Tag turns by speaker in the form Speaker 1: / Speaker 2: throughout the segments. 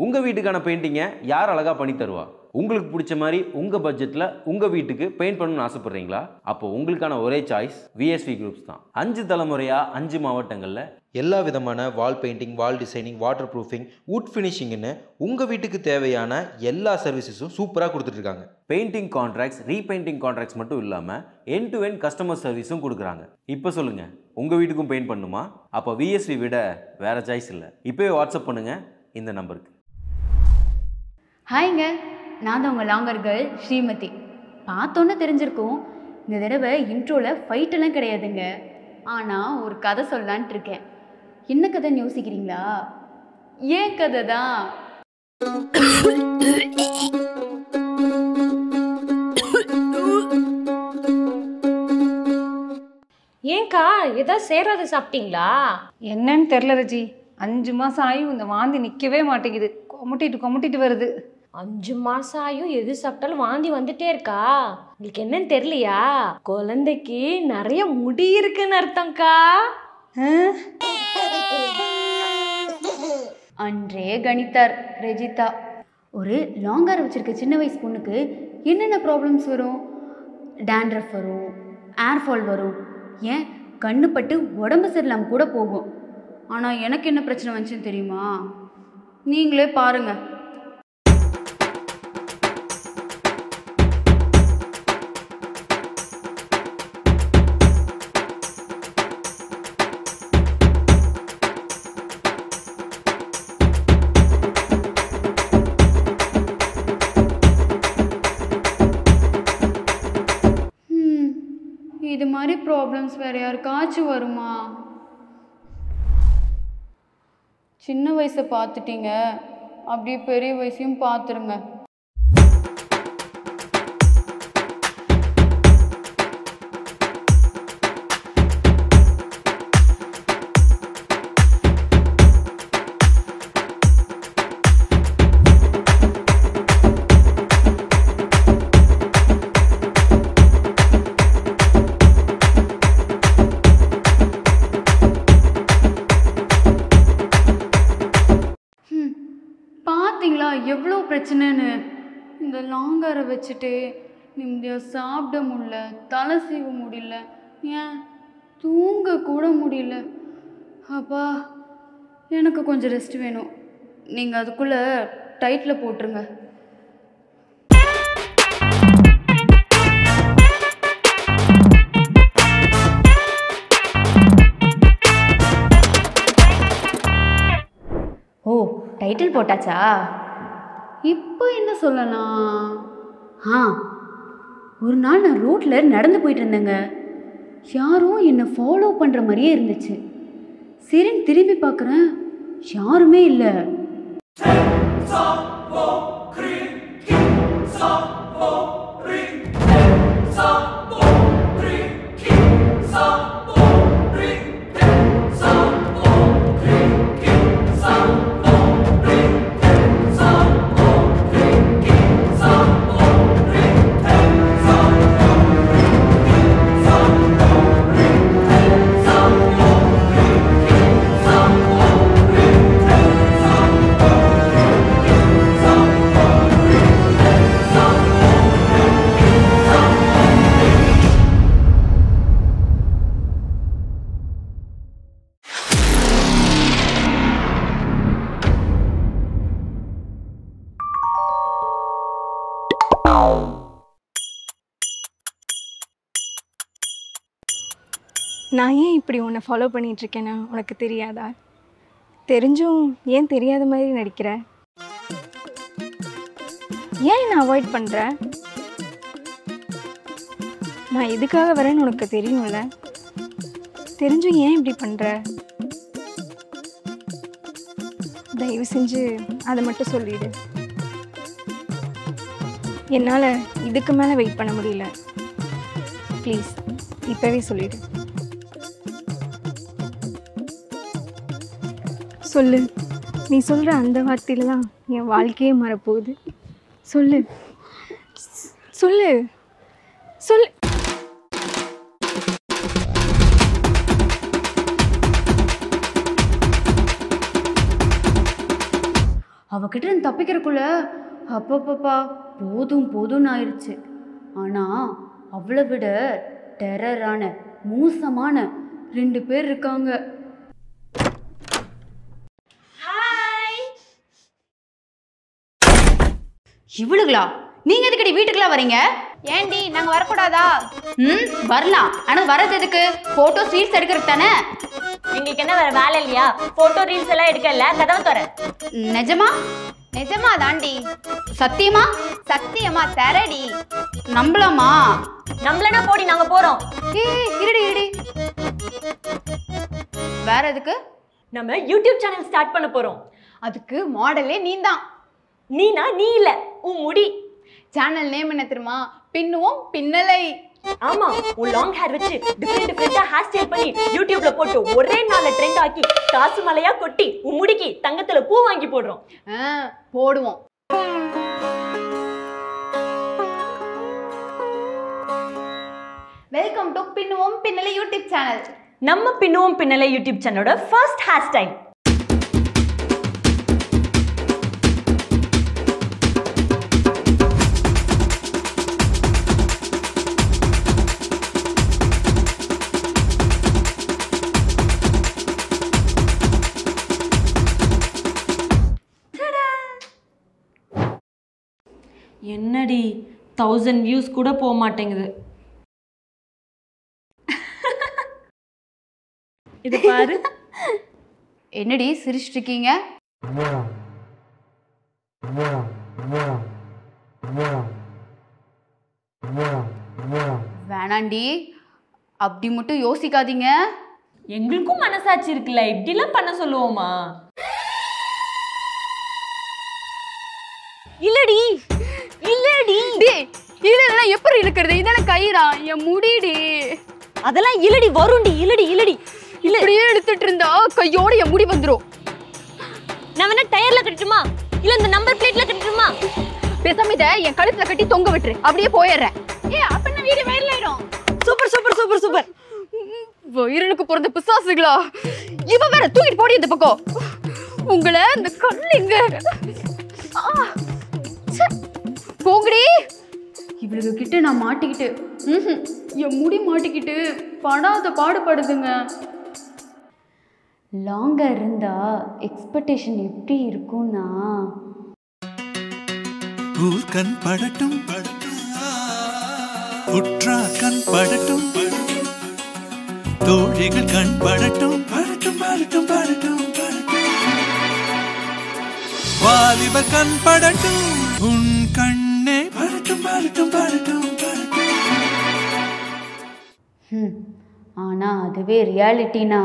Speaker 1: உங்கள் வீட்டுக்கான பெயிண்டிங்கை யார் அழகாக பண்ணி தருவா உங்களுக்கு பிடிச்ச மாதிரி உங்கள் பட்ஜெட்டில் உங்கள் வீட்டுக்கு பெயிண்ட் பண்ணணும்னு ஆசைப்பட்றீங்களா அப்போ உங்களுக்கான ஒரே சாய்ஸ் விஎஸ்வி குரூப்ஸ் தான் அஞ்சு தலைமுறையாக அஞ்சு மாவட்டங்களில்
Speaker 2: எல்லா விதமான wall painting wall designing water proofing wood ஃபினிஷிங்னு உங்கள் வீட்டுக்கு தேவையான எல்லா சர்வீசஸும் சூப்பராக கொடுத்துட்ருக்காங்க
Speaker 1: பெயிண்டிங் கான்ட்ராக்ட்ஸ் ரீபெயிண்டிங் கான்ட்ராக்ட்ஸ் மட்டும் இல்லாமல் என் டு என் கஸ்டமர் சர்வீஸும் கொடுக்குறாங்க இப்போ சொல்லுங்கள் உங்கள் வீட்டுக்கும் பெயிண்ட் பண்ணணுமா அப்போ விஎஸ்வி விட வேறு சாய்ஸ் இல்லை இப்போவே வாட்ஸ்அப் பண்ணுங்கள் இந்த நம்பருக்கு
Speaker 3: ஹாய்ங்க நான் தான் உங்கள் லாங்கர் கேர்ள் ஸ்ரீமதி பார்த்தோன்னே தெரிஞ்சிருக்கும் இந்த தடவை இன்ட்ரோவில் ஃபைட்டெல்லாம் கிடையாதுங்க ஆனால் ஒரு கதை சொல்லலான்ட்டு இருக்கேன் என்ன கதைன்னு யோசிக்கிறீங்களா ஏன் கதை தான்
Speaker 4: ஏன்க்கா ஏதாவது சேராது சாப்பிட்டீங்களா
Speaker 5: என்னன்னு தெரில ரஜி அஞ்சு மாதம் ஆகியும் இந்த வாந்தி நிற்கவே மாட்டேங்குது கொமட்டிட்டு கொமட்டிட்டு வருது
Speaker 4: அஞ்சு மாசம் ஆயும் எது சாப்பிட்டாலும் வாந்தி வந்துட்டே இருக்கா உங்களுக்கு என்னன்னு தெரியலையா குழந்தைக்கு நிறைய முடி இருக்குன்னு அர்த்தம்க்கா
Speaker 3: அன்றே கணித்தார் ரெஜிதா ஒரு லாங்கார வச்சிருக்க சின்ன வயசு பொண்ணுக்கு என்னென்ன ப்ராப்ளம்ஸ் வரும் டேண்ட்ரஃப் வரும் ஏர் ஃபால் வரும் ஏன் கண்ணு பட்டு உடம்பு சரியில்லாமல் கூட போகும் ஆனால் எனக்கு என்ன பிரச்சனை வந்துச்சுன்னு தெரியுமா நீங்களே பாருங்க ம், இது மாதிரி ப்ராப்ளம்ஸ் வேற யாருக்காச்சும் வருமா சின்ன வயசை பார்த்துட்டீங்க அப்படியே பெரிய வயசையும் பார்த்துருங்க ம், பாத்தீங்களா எவ்வளோ பிரச்சனைன்னு இந்த லாங்காரை வச்சுட்டு நிம்மதியாக சாப்பிட முடியல தலை சீவ முடியல ஏன் தூங்க கூட முடியல அப்பா எனக்கு கொஞ்சம் ரெஸ்ட் வேணும் நீங்கள் அதுக்குள்ளே டைட்டில் போட்டுருங்க ஓ டைட்டில் போட்டாச்சா இப்போ என்ன சொல்லலாம் ஆ ஒரு நாள் நான் ரோட்டில் நடந்து போயிட்டு இருந்தேங்க யாரோ என்னை ஃபாலோ பண்ணுற மாதிரியே இருந்துச்சு சரின்னு திரும்பி பார்க்குறேன் யாருமே இல்லை
Speaker 6: நான் ஏன் இப்படி உன்னை ஃபாலோ பண்ணிகிட்ருக்கேன்னு உனக்கு தெரியாதா தெரிஞ்சும் ஏன் தெரியாத மாதிரி நடிக்கிற ஏன் என்னை அவாய்ட் பண்ணுற நான் எதுக்காக வரேன்னு உனக்கு தெரியும்ல தெரிஞ்சும் ஏன் இப்படி பண்ணுற தயவு செஞ்சு அதை மட்டும் சொல்லிடு என்னால் இதுக்கு மேலே வெயிட் பண்ண முடியல ப்ளீஸ் இப்போவே சொல்லிடு சொல்லு நீ சொல்கிற அந்த வார்த்தையில தான் என் வாழ்க்கையே மாறப்போகுது சொல்லு ஸ்- சொல்லு சொல்லு
Speaker 3: அவகிட்ட இருந்து தப்பிக்கிறதுக்குள்ள அப்பப்பப்பா போதும் போதும்னு ஆயிடுச்சு ஆனால் அவளை விட டெரரான மோசமான ரெண்டு பேர் இருக்காங்க இவளுங்களா நீங்க எதுக்கடி வீட்டுக்குலாம் வரீங்க
Speaker 7: ஏண்டி நாங்க வரக்கூடாதா
Speaker 3: ம் வரலாம் ஆனா வரது எதுக்கு போட்டோ ரீல்ஸ் எடுக்கிறதுக்கு தானே
Speaker 4: எங்களுக்கு என்ன வேற வேலை இல்லையா போட்டோ ரீல்ஸ் எல்லாம் எடுக்கல கதவை தர
Speaker 3: நிஜமா
Speaker 7: நிஜமா தாண்டி
Speaker 3: சத்தியமா
Speaker 7: சத்தியமா தரடி
Speaker 3: நம்பலாமா
Speaker 4: நம்மளனா போடி நாங்க போறோம்
Speaker 3: ஏய் இருடி இருடி வேற எதுக்கு
Speaker 4: நம்ம யூடியூப் சேனல் ஸ்டார்ட் பண்ண போறோம்
Speaker 7: அதுக்கு மாடலே நீதான்
Speaker 4: நீனா நீ இல்ல உன் முடி
Speaker 7: சேனல் நேம் என்ன தெரியுமா பின்னுவோம் பின்னலை
Speaker 4: ஆமா உன் லாங் ஹேர் வச்சு டிஃப்ரெண்ட் டிஃப்ரெண்டா ஹேர் ஸ்டைல் பண்ணி யூடியூப்ல போட்டு ஒரே நாள்ல ட்ரெண்ட் ஆக்கி காசு மலையா கொட்டி உன் முடிக்கு தங்கத்துல பூ வாங்கி போடுறோம்
Speaker 7: ஆ, போடுவோம் வெல்கம் டு பின்னுவோம் பின்னலை யூடியூப் சேனல்
Speaker 4: நம்ம பின்னுவோம் பின்னலை யூடியூப் சேனலோட ஃபர்ஸ்ட் ஹேர் ஸ்டைல் என்னடி தௌசண்ட் வியூஸ் கூட போக மாட்டேங்குது இது பாரு
Speaker 3: என்னடி சிரிச்சிட்டு இருக்கீங்க வேணாண்டி அப்படி மட்டும் யோசிக்காதீங்க
Speaker 4: எங்களுக்கும் மனசாட்சி இருக்குல்ல இப்படிலாம் பண்ண சொல்லுவோமா இல்லடி இல்லடி
Speaker 3: டேய் இதெல்லாம் எப்படி இருக்கிறது இதெல்லாம் கயிறா என் முடிடி
Speaker 4: அதெல்லாம் இல்லடி வரும்டி இல்லடி இல்லடி இல்ல
Speaker 3: இப்படியே எடுத்துட்டு இருந்தா கையோட என் முடி வந்துரும்
Speaker 4: நான் வேணா டயர்ல கட்டட்டுமா இல்ல இந்த நம்பர் பிளேட்ல கட்டட்டுமா
Speaker 3: பேசாம இத என் கழுத்துல கட்டி தொங்க விட்டுரு அப்படியே போயிடுறேன் ஏ அப்ப நான் வீடு வயர்ல ஆயிடும்
Speaker 4: சூப்பர் சூப்பர் சூப்பர் சூப்பர்
Speaker 3: வயிறனுக்கு பிறந்த பிசாசுகளா இவ வேற தூக்கிட்டு போடி இந்த பக்கம் உங்களை இந்த கல்லுங்க போங்கடி இவளுக்கு கிட்ட நான் மாட்டிக்கிட்டு ம்ஹும். என் முடி மாட்டிக்கிட்டு படாத பாடுபடுதுங்க லாங்கா இருந்தா எக்ஸ்பெக்டேஷன் எப்படி இருக்கும்னா
Speaker 8: ஊர் கண் படட்டும் உற்றா கண் படட்டும் தோழிகள் கண் படட்டும் படட்டும் படட்டும் படட்டும் படட்டும் வாலிபர் கண் படட்டும் உன் கண்ணே படட்டும் படட்டும் படட்டும் படட்டும்
Speaker 3: ம் ஆனா அதுவே ரியாலிட்டினா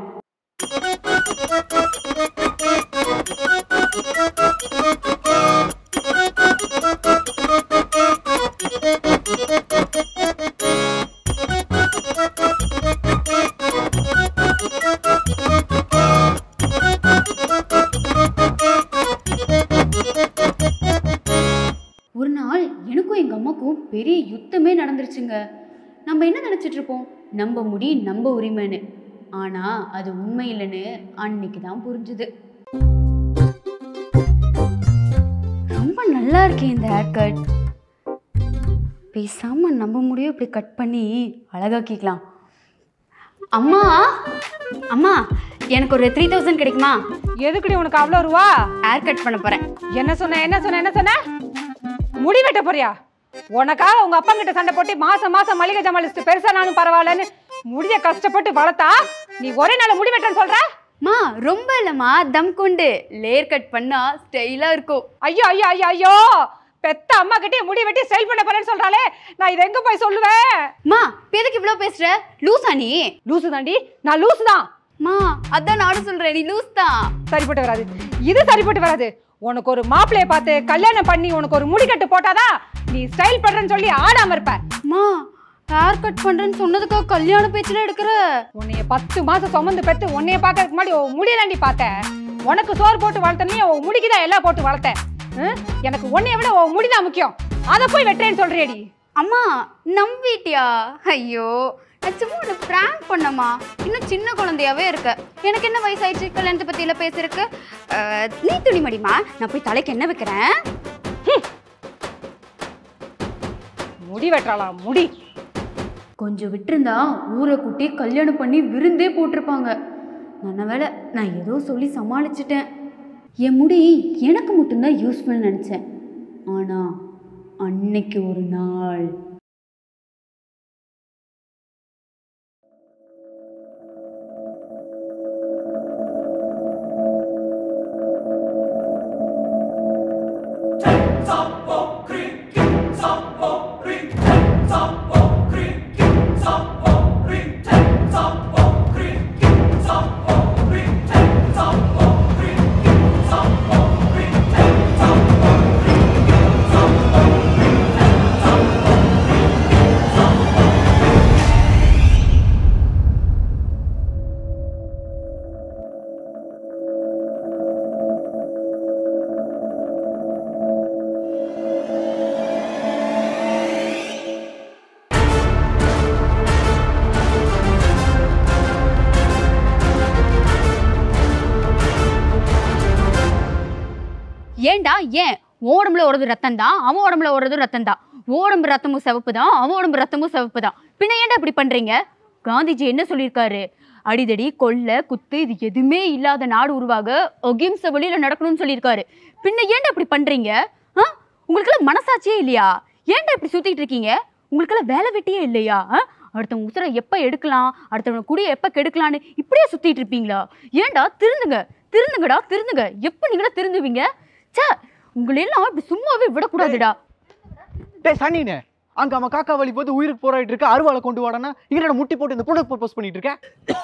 Speaker 3: ஒரு நாள் எனக்கும் எங்க அம்மாக்கும் பெரிய யுத்தமே நடந்துருச்சுங்க நம்ம என்ன நினைச்சிட்டு இருப்போம் நம்ம முடி நம்ம உரிமைன்னு ஆனா அது உண்மை இல்லைன்னு அன்னைக்கு தான் புரிஞ்சுது ரொம்ப நல்லா இருக்கே இந்த ஹேர் கட் பேசாம நம்ம முடியும் இப்படி கட் பண்ணி அழகாக்கிக்கலாம் அம்மா அம்மா எனக்கு ஒரு த்ரீ தௌசண்ட் கிடைக்குமா
Speaker 5: எதுக்குடி உனக்கு அவ்வளோ ரூபா
Speaker 3: ஹேர் கட் பண்ண போறேன்
Speaker 5: என்ன சொன்ன என்ன சொன்ன என்ன சொன்ன முடி வெட்ட போறியா உனக்காக உங்க அப்பா கிட்ட சண்டை போட்டு மாசம் மாசம் மளிகை ஜாமான் லிஸ்ட் பெருசா நானும் பரவாயில்லன்னு முடிய கஷ்டப்பட்டு வளர்த்தா நீ ஒரே நாள் முடி வெட்டன்னு சொல்ற
Speaker 3: மா ரொம்ப இல்லைம்மா தம் கொண்டு லேயர் கட் பண்ணா ஸ்டைலாக இருக்கும்
Speaker 5: ஐயோ ஐயோ ஐயோ ஐயோ பெத்த அம்மா கிட்டே முடி வெட்டி ஸ்டைல் பண்ண போறேன்னு சொல்றாளே நான் இதை எங்க போய் சொல்லுவேன்
Speaker 3: மா இப்ப எதுக்கு இவ்வளோ பேசுற லூசா நீ
Speaker 5: லூசு தாண்டி நான் லூசு தான்
Speaker 3: மா அதான் நானும் சொல்றேன் நீ லூஸ் தான்
Speaker 5: சரிப்பட்டு வராது இது சரிப்பட்டு வராது உனக்கு ஒரு மாப்பிளைய பார்த்து கல்யாணம் பண்ணி உனக்கு ஒரு முடிக்கட்டு போட்டாதான் நீ ஸ்டைல் பண்றேன்னு சொல்லி ஆடாம இருப்ப
Speaker 3: மா ஹேர் கட் பண்றேன்னு சொன்னதுக்காக கல்யாண பேச்சுல எடுக்கிற
Speaker 5: உன்னைய பத்து மாசம் சுமந்து பெத்து உன்னைய பார்க்கறதுக்கு முன்னாடி உன் முடியலாண்டி பார்த்தேன் உனக்கு சோறு போட்டு வளர்த்தனே உன் முடிக்கு தான் எல்லாம் போட்டு வளர்த்தேன் ஹம்? எனக்கு உன்னைய விட உன் முடிதான் முக்கியம் அதை போய் வெட்டுறேன்னு சொல்றியடி
Speaker 3: அம்மா நம்பிட்டியா ஐயோ நான் சும்மா ஒரு ப்ராங்க் பண்ணமா இன்னும் சின்ன குழந்தையாவே இருக்க எனக்கு என்ன வயசாயிடுச்சு கல்யாணத்தை பத்தி எல்லாம் பேசுறதுக்கு அஹ், நீ துணிமடிமா நான் போய் தலைக்கு என்ன வைக்கிறேன்
Speaker 5: முடி வெட்டலாம் முடி
Speaker 3: கொஞ்சம் விட்டிருந்தா ஊரை கூட்டி கல்யாணம் பண்ணி விருந்தே போட்டிருப்பாங்க நல்ல வேளை நான் ஏதோ சொல்லி சமாளிச்சிட்டேன் என் முடி எனக்கு மட்டும்தான் யூஸ்ஃபுல் நினச்சேன் ஆனால் அன்னைக்கு ஒரு நாள் ஏன்டா ஏன் உன் உடம்புல ஓடுறது ரத்தம் தான் அவன் உடம்புல ஓடுறது ரத்தம் தான் உடம்பு ரத்தமும் சிவப்பு தான் அவன் உடம்பு ரத்தமும் சிவப்பு தான் பின்ன ஏன்டா இப்படி பண்றீங்க காந்திஜி என்ன சொல்லியிருக்காரு அடிதடி கொள்ளை குத்து இது எதுவுமே இல்லாத நாடு உருவாக அகிம்சை வழியில நடக்கணும்னு சொல்லியிருக்காரு பின்ன ஏன்டா இப்படி பண்றீங்க ஆ உங்களுக்கெல்லாம் மனசாட்சியே இல்லையா ஏன்டா இப்படி சுத்திட்டு இருக்கீங்க உங்களுக்கெல்லாம் வேலை வெட்டியே இல்லையா ஆ? அடுத்தவங்க உசுரை எப்போ எடுக்கலாம் அடுத்தவங்க குடியை எப்போ கெடுக்கலான்னு இப்படியே சுத்திட்டு இருப்பீங்களா ஏன்டா திருந்துங்க திருந்துங்கடா திருந்துங்க எப்போ நீங்களா திருந்துவீங்க ச்சே உங்களெல்லாம் இப்படி சும்மாவே விடக்கூடாதுடா
Speaker 9: டேய் சனினே அங்க அவன் காக்கா வழி போது உயிருக்கு போராடிட்டு இருக்க அருவாளை கொண்டு வாடனா இங்க முட்டி போட்டு இந்த புடை ப்ரப்போஸ் பண்ணிட்டு இருக்க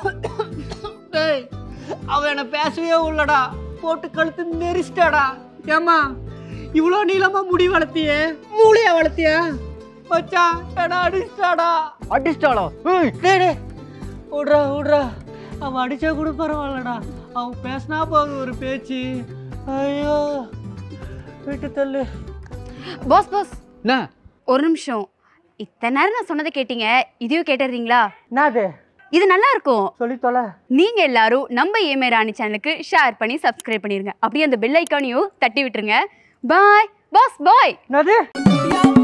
Speaker 9: டேய் அவன் என்ன பேசவே உள்ளடா போட்டு கழுத்து நெரிச்சிட்டாடா ஏம்மா இவ்வளோ நீளமா முடி வளர்த்தியே மூளையா வளர்த்திய மச்சான் என்ன அடிச்சிட்டாடா அடிச்சிட்டாளா ஏய் டேய் டேய் விட்றா விட்றா அவன் அடிச்சா கூட பரவாயில்லடா அவன் பேசினா போதும் ஒரு பேச்சு ஐயோ விட்டு தள்ளு
Speaker 3: பாஸ் பாஸ்
Speaker 9: என்ன
Speaker 3: ஒரு நிமிஷம் இத்தனை நேரம் நான் சொன்னதை கேட்டீங்க இதையும் கேட்டுறீங்களா
Speaker 9: என்னது
Speaker 3: இது நல்லா இருக்கும்
Speaker 9: சொல்லி தொலை
Speaker 3: நீங்க எல்லாரும் நம்ம ஏமே ராணி சேனலுக்கு ஷேர் பண்ணி சப்ஸ்கிரைப் பண்ணிருங்க அப்படியே அந்த பெல் ஐக்கானையும் தட்டி விட்டுருங்க பாய் பாஸ் பாய்
Speaker 9: என்னது